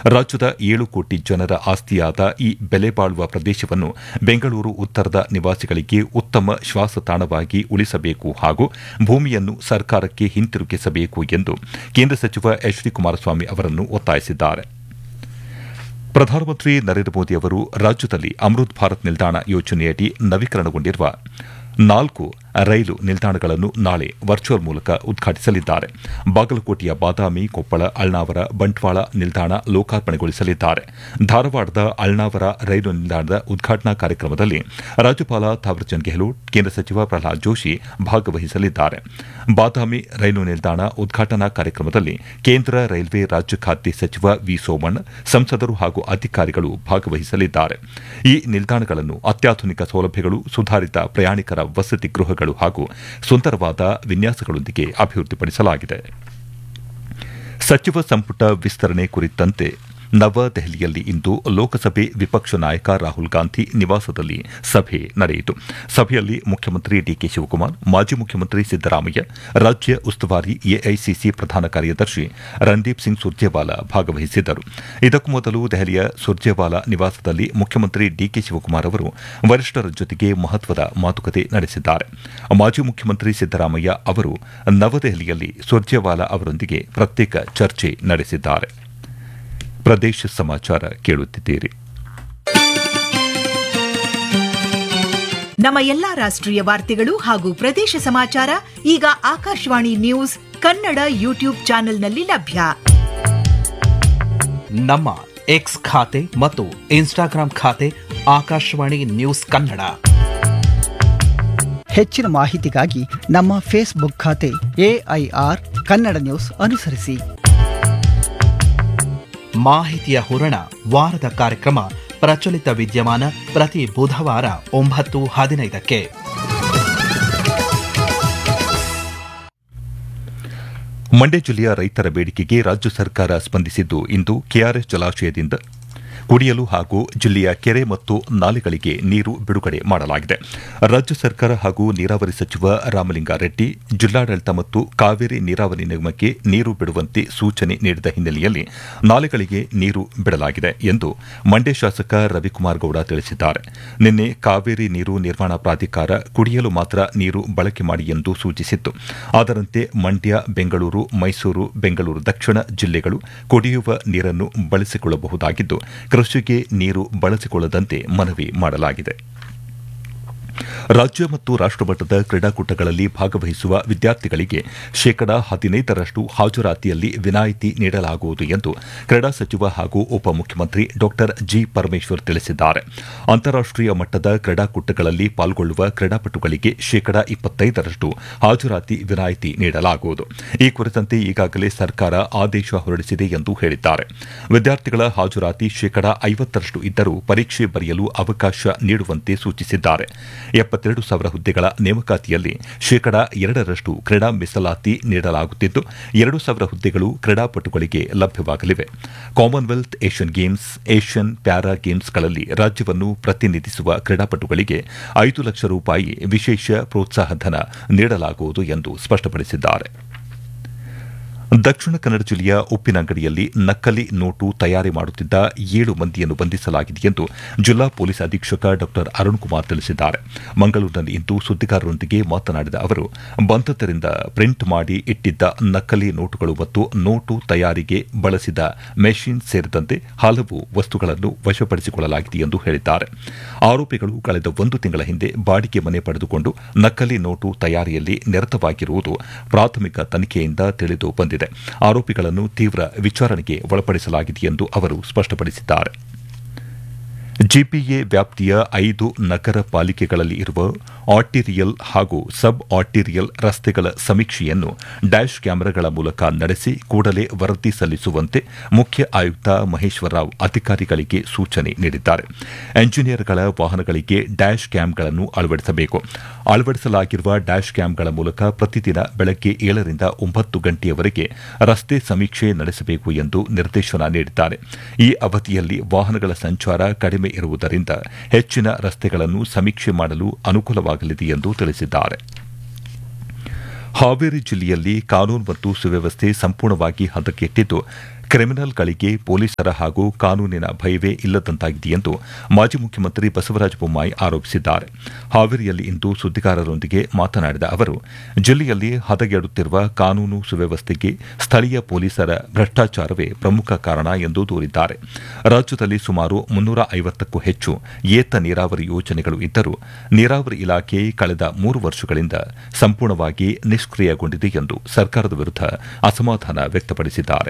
ರಾಜ್ಯದ ಏಳು ಕೋಟಿ ಜನರ ಆಸ್ತಿಯಾದ ಈ ಬೆಲೆ ಬಾಳುವ ಪ್ರದೇಶವನ್ನು ಬೆಂಗಳೂರು ಉತ್ತರದ ನಿವಾಸಿಗಳಿಗೆ ಉತ್ತಮ ಶ್ವಾಸತಾಣವಾಗಿ ಉಳಿಸಬೇಕು ಹಾಗೂ ಭೂಮಿಯನ್ನು ಸರ್ಕಾರಕ್ಕೆ ಹಿಂತಿರುಗಿಸಬೇಕು ಎಂದು ಕೇಂದ್ರ ಸಚಿವ ಎಚ್ ಡಿ ಕುಮಾರಸ್ವಾಮಿ ಅವರನ್ನು ಒತ್ತಾಯಿಸಿದ್ದಾರೆ ಪ್ರಧಾನಮಂತ್ರಿ ನರೇಂದ್ರ ಮೋದಿ ಅವರು ರಾಜ್ಯದಲ್ಲಿ ಅಮೃತ್ ಭಾರತ್ ನಿಲ್ದಾಣ ಯೋಜನೆಯಡಿ ನವೀಕರಣಗೊಂಡಿರುವ ನಾಲ್ಕು ರೈಲು ನಿಲ್ದಾಣಗಳನ್ನು ನಾಳೆ ವರ್ಚುವಲ್ ಮೂಲಕ ಉದ್ಘಾಟಿಸಲಿದ್ದಾರೆ ಬಾಗಲಕೋಟೆಯ ಬಾದಾಮಿ ಕೊಪ್ಪಳ ಅಳ್ನಾವರ ಬಂಟ್ವಾಳ ನಿಲ್ದಾಣ ಲೋಕಾರ್ಪಣೆಗೊಳಿಸಲಿದ್ದಾರೆ ಧಾರವಾಡದ ಅಳ್ನಾವರ ರೈಲು ನಿಲ್ದಾಣದ ಉದ್ಘಾಟನಾ ಕಾರ್ಯಕ್ರಮದಲ್ಲಿ ರಾಜ್ಯಪಾಲ ಥಾವರ್ಚಂದ್ ಗೆಹ್ಲೋಟ್ ಕೇಂದ್ರ ಸಚಿವ ಪ್ರಹ್ಲಾದ್ ಜೋಶಿ ಭಾಗವಹಿಸಲಿದ್ದಾರೆ ಬಾದಾಮಿ ರೈಲು ನಿಲ್ದಾಣ ಉದ್ಘಾಟನಾ ಕಾರ್ಯಕ್ರಮದಲ್ಲಿ ಕೇಂದ್ರ ರೈಲ್ವೆ ರಾಜ್ಯ ಖಾತೆ ಸಚಿವ ವಿ ಸೋಮಣ್ಣ ಸಂಸದರು ಹಾಗೂ ಅಧಿಕಾರಿಗಳು ಭಾಗವಹಿಸಲಿದ್ದಾರೆ ಈ ನಿಲ್ದಾಣಗಳನ್ನು ಅತ್ಯಾಧುನಿಕ ಸೌಲಭ್ಯಗಳು ಸುಧಾರಿತ ಪ್ರಯಾಣಿಕರ ವಸತಿ ಗೃಹಗಳು ಹಾಗೂ ಸುಂದರವಾದ ವಿನ್ಯಾಸಗಳೊಂದಿಗೆ ಅಭಿವೃದ್ಧಿಪಡಿಸಲಾಗಿದೆ ಸಚಿವ ಸಂಪುಟ ವಿಸ್ತರಣೆ ಕುರಿತಂತೆ ನವದೆಹಲಿಯಲ್ಲಿ ಇಂದು ಲೋಕಸಭೆ ವಿಪಕ್ಷ ನಾಯಕ ರಾಹುಲ್ ಗಾಂಧಿ ನಿವಾಸದಲ್ಲಿ ಸಭೆ ನಡೆಯಿತು ಸಭೆಯಲ್ಲಿ ಮುಖ್ಯಮಂತ್ರಿ ಡಿಕೆ ಶಿವಕುಮಾರ್ ಮಾಜಿ ಮುಖ್ಯಮಂತ್ರಿ ಸಿದ್ದರಾಮಯ್ಯ ರಾಜ್ಯ ಉಸ್ತುವಾರಿ ಎಐಸಿಸಿ ಪ್ರಧಾನ ಕಾರ್ಯದರ್ಶಿ ರಣದೀಪ್ ಸಿಂಗ್ ಸುರ್ಜೇವಾಲಾ ಭಾಗವಹಿಸಿದ್ದರು ಇದಕ್ಕೂ ಮೊದಲು ದೆಹಲಿಯ ಸುರ್ಜೇವಾಲಾ ನಿವಾಸದಲ್ಲಿ ಮುಖ್ಯಮಂತ್ರಿ ಡಿಕೆ ಶಿವಕುಮಾರ್ ಅವರು ವರಿಷ್ಠರ ಜೊತೆಗೆ ಮಹತ್ವದ ಮಾತುಕತೆ ನಡೆಸಿದ್ದಾರೆ ಮಾಜಿ ಮುಖ್ಯಮಂತ್ರಿ ಸಿದ್ದರಾಮಯ್ಯ ಅವರು ನವದೆಹಲಿಯಲ್ಲಿ ಸುರ್ಜೇವಾಲಾ ಅವರೊಂದಿಗೆ ಪ್ರತ್ಯೇಕ ಚರ್ಚೆ ನಡೆಸಿದ್ದಾರೆ ಪ್ರದೇಶ ಸಮಾಚಾರ ಕೇಳುತ್ತಿದ್ದೀರಿ ನಮ್ಮ ಎಲ್ಲಾ ರಾಷ್ಟ್ರೀಯ ವಾರ್ತೆಗಳು ಹಾಗೂ ಪ್ರದೇಶ ಸಮಾಚಾರ ಈಗ ಆಕಾಶವಾಣಿ ನ್ಯೂಸ್ ಕನ್ನಡ ಯೂಟ್ಯೂಬ್ ಚಾನೆಲ್ನಲ್ಲಿ ಲಭ್ಯ ನಮ್ಮ ಎಕ್ಸ್ ಖಾತೆ ಮತ್ತು ಇನ್ಸ್ಟಾಗ್ರಾಂ ಖಾತೆ ಆಕಾಶವಾಣಿ ನ್ಯೂಸ್ ಕನ್ನಡ ಹೆಚ್ಚಿನ ಮಾಹಿತಿಗಾಗಿ ನಮ್ಮ ಫೇಸ್ಬುಕ್ ಖಾತೆ ಎಐಆರ್ ಕನ್ನಡ ನ್ಯೂಸ್ ಅನುಸರಿಸಿ ಮಾಹಿತಿಯ ಹೂರಣ ವಾರದ ಕಾರ್ಯಕ್ರಮ ಪ್ರಚಲಿತ ವಿದ್ಯಮಾನ ಪ್ರತಿ ಬುಧವಾರ ಒಂಬತ್ತು ಹದಿನೈದಕ್ಕೆ ಮಂಡ್ಯ ಜಿಲ್ಲೆಯ ರೈತರ ಬೇಡಿಕೆಗೆ ರಾಜ್ಯ ಸರ್ಕಾರ ಸ್ಪಂದಿಸಿದ್ದು ಇಂದು ಕೆಆರ್ಎಸ್ ಜಲಾಶಯದಿಂದ ಕುಡಿಯಲು ಹಾಗೂ ಜಿಲ್ಲೆಯ ಕೆರೆ ಮತ್ತು ನಾಲೆಗಳಿಗೆ ನೀರು ಬಿಡುಗಡೆ ಮಾಡಲಾಗಿದೆ ರಾಜ್ಯ ಸರ್ಕಾರ ಹಾಗೂ ನೀರಾವರಿ ಸಚಿವ ರಾಮಲಿಂಗಾರೆಡ್ಡಿ ಜಿಲ್ಲಾಡಳಿತ ಮತ್ತು ಕಾವೇರಿ ನೀರಾವರಿ ನಿಗಮಕ್ಕೆ ನೀರು ಬಿಡುವಂತೆ ಸೂಚನೆ ನೀಡಿದ ಹಿನ್ನೆಲೆಯಲ್ಲಿ ನಾಲೆಗಳಿಗೆ ನೀರು ಬಿಡಲಾಗಿದೆ ಎಂದು ಮಂಡ್ಯ ಶಾಸಕ ರವಿಕುಮಾರ್ ಗೌಡ ತಿಳಿಸಿದ್ದಾರೆ ನಿನ್ನೆ ಕಾವೇರಿ ನೀರು ನಿರ್ವಹಣಾ ಪ್ರಾಧಿಕಾರ ಕುಡಿಯಲು ಮಾತ್ರ ನೀರು ಬಳಕೆ ಮಾಡಿ ಎಂದು ಸೂಚಿಸಿತ್ತು ಅದರಂತೆ ಮಂಡ್ಯ ಬೆಂಗಳೂರು ಮೈಸೂರು ಬೆಂಗಳೂರು ದಕ್ಷಿಣ ಜಿಲ್ಲೆಗಳು ಕುಡಿಯುವ ನೀರನ್ನು ಬಳಸಿಕೊಳ್ಳಬಹುದಾಗಿದ್ದು ಕೃಷಿಗೆ ನೀರು ಬಳಸಿಕೊಳ್ಳದಂತೆ ಮನವಿ ಮಾಡಲಾಗಿದೆ ರಾಜ್ಯ ಮತ್ತು ರಾಷ್ಟಮಟ್ಟದ ಕ್ರೀಡಾಕೂಟಗಳಲ್ಲಿ ಭಾಗವಹಿಸುವ ವಿದ್ಯಾರ್ಥಿಗಳಿಗೆ ಶೇಕಡಾ ಹದಿನೈದರಷ್ಟು ಹಾಜರಾತಿಯಲ್ಲಿ ವಿನಾಯಿತಿ ನೀಡಲಾಗುವುದು ಎಂದು ಕ್ರೀಡಾ ಸಚಿವ ಹಾಗೂ ಉಪಮುಖ್ಯಮಂತ್ರಿ ಡಾ ಜಿ ಪರಮೇಶ್ವರ್ ತಿಳಿಸಿದ್ದಾರೆ ಅಂತಾರಾಷ್ಟೀಯ ಮಟ್ಟದ ಕ್ರೀಡಾಕೂಟಗಳಲ್ಲಿ ಪಾಲ್ಗೊಳ್ಳುವ ಕ್ರೀಡಾಪಟುಗಳಿಗೆ ಶೇಕಡಾ ಇಪ್ಪತ್ತೈದರಷ್ಟು ಹಾಜರಾತಿ ವಿನಾಯಿತಿ ನೀಡಲಾಗುವುದು ಈ ಕುರಿತಂತೆ ಈಗಾಗಲೇ ಸರ್ಕಾರ ಆದೇಶ ಹೊರಡಿಸಿದೆ ಎಂದು ಹೇಳಿದ್ದಾರೆ ವಿದ್ಯಾರ್ಥಿಗಳ ಹಾಜರಾತಿ ಶೇಕಡಾ ಐವತ್ತರಷ್ಟು ಇದ್ದರೂ ಪರೀಕ್ಷೆ ಬರೆಯಲು ಅವಕಾಶ ನೀಡುವಂತೆ ಸೂಚಿಸಿದ್ದಾರೆ ಎಪ್ಪತ್ತೆರಡು ಸಾವಿರ ಹುದ್ದೆಗಳ ನೇಮಕಾತಿಯಲ್ಲಿ ಶೇಕಡಾ ಎರಡರಷ್ಟು ಕ್ರೀಡಾ ಮೀಸಲಾತಿ ನೀಡಲಾಗುತ್ತಿದ್ದು ಎರಡು ಸಾವಿರ ಹುದ್ದೆಗಳು ಕ್ರೀಡಾಪಟುಗಳಿಗೆ ಲಭ್ಯವಾಗಲಿವೆ commonwealth Asian games Asian para ಗೇಮ್ಸ್ಗಳಲ್ಲಿ ರಾಜ್ಯವನ್ನು ಪ್ರತಿನಿಧಿಸುವ ಕ್ರೀಡಾಪಟುಗಳಿಗೆ ಐದು ಲಕ್ಷ ರೂಪಾಯಿ ವಿಶೇಷ ಪ್ರೋತ್ಸಾಹಧನ ನೀಡಲಾಗುವುದು ಎಂದು ಸ್ಪಷ್ಟಪಡಿಸಿದ್ದಾರೆ ದಕ್ಷಿಣ ಕನ್ನಡ ಜಿಲ್ಲೆಯ ಉಪ್ಪಿನಂಗಡಿಯಲ್ಲಿ ನಕಲಿ ನೋಟು ತಯಾರಿ ಮಾಡುತ್ತಿದ್ದ ಏಳು ಮಂದಿಯನ್ನು ಬಂಧಿಸಲಾಗಿದೆ ಎಂದು ಜಿಲ್ಲಾ ಪೊಲೀಸ್ ಅಧೀಕ್ಷಕ ಡಾ ಅರುಣ್ ಕುಮಾರ್ ತಿಳಿಸಿದ್ದಾರೆ ಮಂಗಳೂರಿನಲ್ಲಿಂದು ಸುದ್ದಿಗಾರರೊಂದಿಗೆ ಮಾತನಾಡಿದ ಅವರು ಬಂಧಿತರಿಂದ ಪ್ರಿಂಟ್ ಮಾಡಿ ಇಟ್ಟಿದ್ದ ನಕಲಿ ನೋಟುಗಳು ಮತ್ತು ನೋಟು ತಯಾರಿಗೆ ಬಳಸಿದ ಮೆಷಿನ್ ಸೇರಿದಂತೆ ಹಲವು ವಸ್ತುಗಳನ್ನು ವಶಪಡಿಸಿಕೊಳ್ಳಲಾಗಿದೆ ಎಂದು ಹೇಳಿದ್ದಾರೆ ಆರೋಪಿಗಳು ಕಳೆದ ಒಂದು ತಿಂಗಳ ಹಿಂದೆ ಬಾಡಿಗೆ ಮನೆ ಪಡೆದುಕೊಂಡು ನಕಲಿ ನೋಟು ತಯಾರಿಯಲ್ಲಿ ನಿರತವಾಗಿರುವುದು ಪ್ರಾಥಮಿಕ ತನಿಖೆಯಿಂದ ತಿಳಿದು ಬಂದಿದೆ ಆರೋಪಿಗಳನ್ನು ತೀವ್ರ ವಿಚಾರಣೆಗೆ ಒಳಪಡಿಸಲಾಗಿದೆ ಎಂದು ಅವರು ಸ್ಪಷ್ಟಪಡಿಸಿದ್ದಾರೆ ಜಿಪಿಎ ವ್ಯಾಪ್ತಿಯ ಐದು ನಗರ ಪಾಲಿಕೆಗಳಲ್ಲಿ ಇರುವ ಆರ್ಟಿರಿಯಲ್ ಹಾಗೂ ಸಬ್ ಆರ್ಟಿರಿಯಲ್ ರಸ್ತೆಗಳ ಸಮೀಕ್ಷೆಯನ್ನು ಡ್ಯಾಶ್ ಕ್ಯಾಮೆರಾಗಳ ಮೂಲಕ ನಡೆಸಿ ಕೂಡಲೇ ವರದಿ ಸಲ್ಲಿಸುವಂತೆ ಮುಖ್ಯ ಆಯುಕ್ತ ಮಹೇಶ್ವರರಾವ್ ಅಧಿಕಾರಿಗಳಿಗೆ ಸೂಚನೆ ನೀಡಿದ್ದಾರೆ ಎಂಜಿನಿಯರ್ಗಳ ವಾಹನಗಳಿಗೆ ಡ್ಯಾಶ್ ಕ್ಯಾಮ್ಗಳನ್ನು ಅಳವಡಿಸಬೇಕು ಅಳವಡಿಸಲಾಗಿರುವ ಡ್ಯಾಶ್ ಕ್ಯಾಮ್ಗಳ ಮೂಲಕ ಪ್ರತಿದಿನ ಬೆಳಗ್ಗೆ ಏಳರಿಂದ ಒಂಬತ್ತು ಗಂಟೆಯವರೆಗೆ ರಸ್ತೆ ಸಮೀಕ್ಷೆ ನಡೆಸಬೇಕು ಎಂದು ನಿರ್ದೇಶನ ನೀಡಿದ್ದಾರೆ ಈ ಅವಧಿಯಲ್ಲಿ ವಾಹನಗಳ ಸಂಚಾರ ಕಡಿಮೆ ಇರುವುದರಿಂದ ಹೆಚ್ಚಿನ ರಸ್ತೆಗಳನ್ನು ಸಮೀಕ್ಷೆ ಮಾಡಲು ಅನುಕೂಲವಾಗಲಿದೆ ಎಂದು ತಿಳಿಸಿದ್ದಾರೆ ಹಾವೇರಿ ಜಿಲ್ಲೆಯಲ್ಲಿ ಕಾನೂನು ಮತ್ತು ಸುವ್ಯವಸ್ಥೆ ಸಂಪೂರ್ಣವಾಗಿ ಹದಗೆಟ್ಟಿದ್ದು ಕ್ರಿಮಿನಲ್ಗಳಿಗೆ ಪೊಲೀಸರ ಹಾಗೂ ಕಾನೂನಿನ ಭಯವೇ ಇಲ್ಲದಂತಾಗಿದೆ ಎಂದು ಮಾಜಿ ಮುಖ್ಯಮಂತ್ರಿ ಬಸವರಾಜ ಬೊಮ್ಮಾಯಿ ಆರೋಪಿಸಿದ್ದಾರೆ ಹಾವೇರಿಯಲ್ಲಿ ಇಂದು ಸುದ್ದಿಗಾರರೊಂದಿಗೆ ಮಾತನಾಡಿದ ಅವರು ಜಿಲ್ಲೆಯಲ್ಲಿ ಹದಗೆಡುತ್ತಿರುವ ಕಾನೂನು ಸುವ್ಯವಸ್ಥೆಗೆ ಸ್ಥಳೀಯ ಪೊಲೀಸರ ಭ್ರಷ್ಟಾಚಾರವೇ ಪ್ರಮುಖ ಕಾರಣ ಎಂದು ದೂರಿದ್ದಾರೆ ರಾಜ್ಯದಲ್ಲಿ ಸುಮಾರು ಮುನ್ನೂರ ಐವತ್ತಕ್ಕೂ ಹೆಚ್ಚು ಏತ ನೀರಾವರಿ ಯೋಜನೆಗಳು ಇದ್ದರೂ ನೀರಾವರಿ ಇಲಾಖೆ ಕಳೆದ ಮೂರು ವರ್ಷಗಳಿಂದ ಸಂಪೂರ್ಣವಾಗಿ ನಿಷ್ಕ್ರಿಯಗೊಂಡಿದೆ ಎಂದು ಸರ್ಕಾರದ ವಿರುದ್ಧ ಅಸಮಾಧಾನ ವ್ಯಕ್ತಪಡಿಸಿದ್ದಾರೆ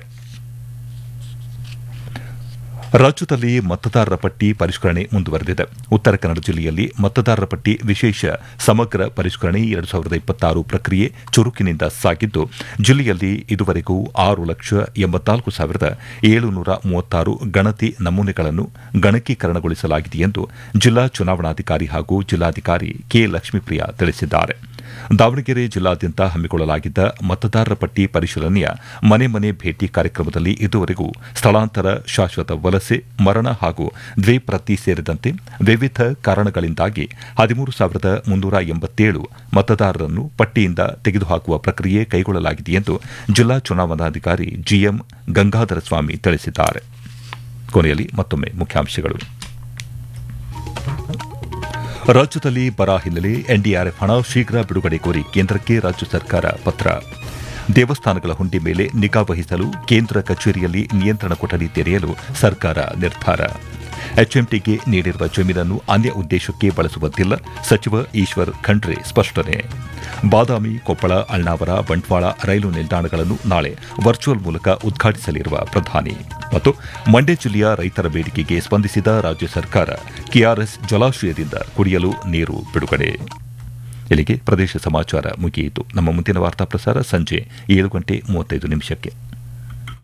ರಾಜ್ಯದಲ್ಲಿ ಮತದಾರರ ಪಟ್ಟಿ ಪರಿಷ್ಕರಣೆ ಮುಂದುವರೆದಿದೆ ಉತ್ತರ ಕನ್ನಡ ಜಿಲ್ಲೆಯಲ್ಲಿ ಮತದಾರರ ಪಟ್ಟಿ ವಿಶೇಷ ಸಮಗ್ರ ಪರಿಷ್ಕರಣೆ ಎರಡು ಸಾವಿರದ ಇಪ್ಪತ್ತಾರು ಪ್ರಕ್ರಿಯೆ ಚುರುಕಿನಿಂದ ಸಾಗಿದ್ದು ಜಿಲ್ಲೆಯಲ್ಲಿ ಇದುವರೆಗೂ ಆರು ಲಕ್ಷ ಎಂಬತ್ನಾಲ್ಕು ಸಾವಿರದ ಏಳುನೂರ ಮೂವತ್ತಾರು ಗಣತಿ ನಮೂನೆಗಳನ್ನು ಗಣಕೀಕರಣಗೊಳಿಸಲಾಗಿದೆ ಎಂದು ಜಿಲ್ಲಾ ಚುನಾವಣಾಧಿಕಾರಿ ಹಾಗೂ ಜಿಲ್ಲಾಧಿಕಾರಿ ಕೆ ಲಕ್ಷ್ಮೀಪ್ರಿಯಾ ತಿಳಿಸಿದ್ದಾರೆ ದಾವಣಗೆರೆ ಜಿಲ್ಲಾದ್ಯಂತ ಹಮ್ಮಿಕೊಳ್ಳಲಾಗಿದ್ದ ಮತದಾರರ ಪಟ್ಟಿ ಪರಿಶೀಲನೆಯ ಮನೆ ಮನೆ ಭೇಟಿ ಕಾರ್ಯಕ್ರಮದಲ್ಲಿ ಇದುವರೆಗೂ ಸ್ಥಳಾಂತರ ಶಾಶ್ವತ ವಲಸೆ ಮರಣ ಹಾಗೂ ದ್ವಿಪ್ರತಿ ಸೇರಿದಂತೆ ವಿವಿಧ ಕಾರಣಗಳಿಂದಾಗಿ ಹದಿಮೂರು ಸಾವಿರದ ಮುನ್ನೂರ ಎಂಬತ್ತೇಳು ಮತದಾರರನ್ನು ಪಟ್ಟಿಯಿಂದ ತೆಗೆದುಹಾಕುವ ಪ್ರಕ್ರಿಯೆ ಕೈಗೊಳ್ಳಲಾಗಿದೆ ಎಂದು ಜಿಲ್ಲಾ ಚುನಾವಣಾಧಿಕಾರಿ ಜಿಎಂ ಗಂಗಾಧರ ಸ್ವಾಮಿ ತಿಳಿಸಿದ್ದಾರೆ ಕೊನೆಯಲ್ಲಿ ಮತ್ತೊಮ್ಮೆ ಮುಖ್ಯಾಂಶಗಳು ರಾಜ್ಯದಲ್ಲಿ ಬರ ಹಿನ್ನೆಲೆ ಎನ್ಡಿಆರ್ಎಫ್ ಹಣ ಶೀಘ್ರ ಬಿಡುಗಡೆ ಕೋರಿ ಕೇಂದ್ರಕ್ಕೆ ರಾಜ್ಯ ಸರ್ಕಾರ ಪತ್ರ ದೇವಸ್ಥಾನಗಳ ಹುಂಡಿ ಮೇಲೆ ನಿಗಾ ವಹಿಸಲು ಕೇಂದ್ರ ಕಚೇರಿಯಲ್ಲಿ ನಿಯಂತ್ರಣ ಕೊಠಡಿ ತೆರೆಯಲು ಸರ್ಕಾರ ನಿರ್ಧಾರ ಎಚ್ಎಂಟಿಗೆ ನೀಡಿರುವ ಜಮೀನನ್ನು ಅನ್ಯ ಉದ್ದೇಶಕ್ಕೆ ಬಳಸುವಂತಿಲ್ಲ ಸಚಿವ ಈಶ್ವರ್ ಖಂಡ್ರೆ ಸ್ಪಷ್ಟನೆ ಬಾದಾಮಿ ಕೊಪ್ಪಳ ಅಳ್ನಾವರ ಬಂಟ್ವಾಳ ರೈಲು ನಿಲ್ದಾಣಗಳನ್ನು ನಾಳೆ ವರ್ಚುವಲ್ ಮೂಲಕ ಉದ್ಘಾಟಿಸಲಿರುವ ಪ್ರಧಾನಿ ಮತ್ತು ಮಂಡ್ಯ ಜಿಲ್ಲೆಯ ರೈತರ ಬೇಡಿಕೆಗೆ ಸ್ಪಂದಿಸಿದ ರಾಜ್ಯ ಸರ್ಕಾರ ಕೆಆರ್ಎಸ್ ಜಲಾಶಯದಿಂದ ಕುಡಿಯಲು ನೀರು ಬಿಡುಗಡೆ ಇಲ್ಲಿಗೆ ಪ್ರದೇಶ ಸಮಾಚಾರ ಮುಗಿಯಿತು ನಮ್ಮ ಮುಂದಿನ ವಾರ್ತಾ ಪ್ರಸಾರ ಸಂಜೆ ಏಳು ಗಂಟೆ ಮೂವತ್ತೈದು ನಿಮಿಷಕ್ಕೆ